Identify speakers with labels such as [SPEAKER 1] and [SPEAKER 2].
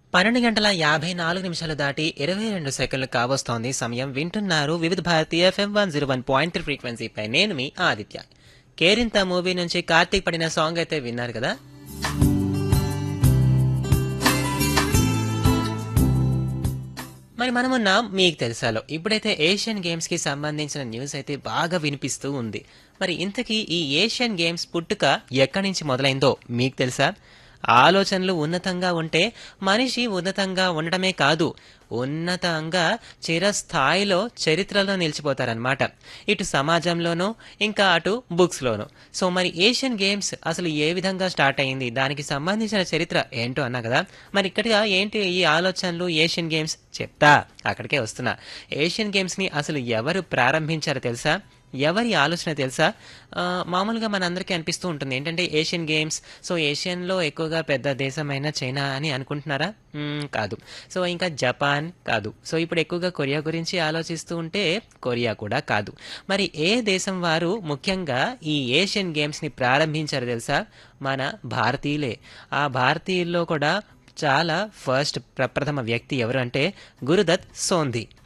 [SPEAKER 1] పన్నెండు గంటల యాభై నాలుగు నిమిషాలు దాటి ఇరవై రెండు సెకండ్లు కావస్తోంది సమయం వింటున్నారు Vividh Bharati FM one zero one point three ఫ్రీక్వెన్సీపై నేను మీ ఆదిత్య కేరింత మూవీ నుంచి కార్తీక్ పడిన సాంగ్ అయితే విన్నారు కదా మరి మనమున్నాం మీకు తెలుసాలో ఇప్పుడైతే ఏషియన్ గేమ్స్ కి సంబంధించిన న్యూస్ అయితే బాగా వినిపిస్తూ ఉంది మరి ఇంతకీ ఈ ఏషియన్ గేమ్స్ పుట్టుక ఎక్కడి నుంచి మొదలైందో మీకు తెలుసా ఆలోచనలు ఉన్నతంగా ఉంటే మనిషి ఉన్నతంగా ఉండటమే కాదు ఉన్నతంగా చిరస్థాయిలో చరిత్రలో నిలిచిపోతారనమాట ఇటు సమాజంలోనూ ఇంకా అటు బుక్స్లోనూ సో మరి ఏషియన్ గేమ్స్ అసలు ఏ విధంగా స్టార్ట్ అయింది దానికి సంబంధించిన చరిత్ర ఏంటో అన్నా కదా మరి ఇక్కడ ఏంటి ఈ ఆలోచనలు ఏషియన్ గేమ్స్ చెప్తా అక్కడికే వస్తున్నా ఏషియన్ గేమ్స్ని అసలు ఎవరు ప్రారంభించారో తెలుసా ఎవరి ఆలోచన తెలుసా ఆ, మామూలుగా మనందరికీ అనిపిస్తూ ఉంటుంది ఏంటంటే ఏషియన్ గేమ్స్ సో ఏషియన్లో ఎక్కువగా పెద్ద దేశమైన చైనా అని అనుకుంటున్నారా మ్మ్, కాదు సో ఇంకా జపాన్ కాదు సో ఇప్పుడు ఎక్కువగా కొరియా గురించి ఆలోచిస్తూ ఉంటే కొరియా కూడా కాదు మరి ఏ దేశం వారు ముఖ్యంగా ఈ ఏషియన్ గేమ్స్ని ప్రారంభించారు తెలుసా మన భారతీయులే ఆ భారతీయుల్లో కూడా చాలా ఫస్ట్ ప్రప్రథమ వ్యక్తి ఎవరు అంటే గురుదత్ సోంధి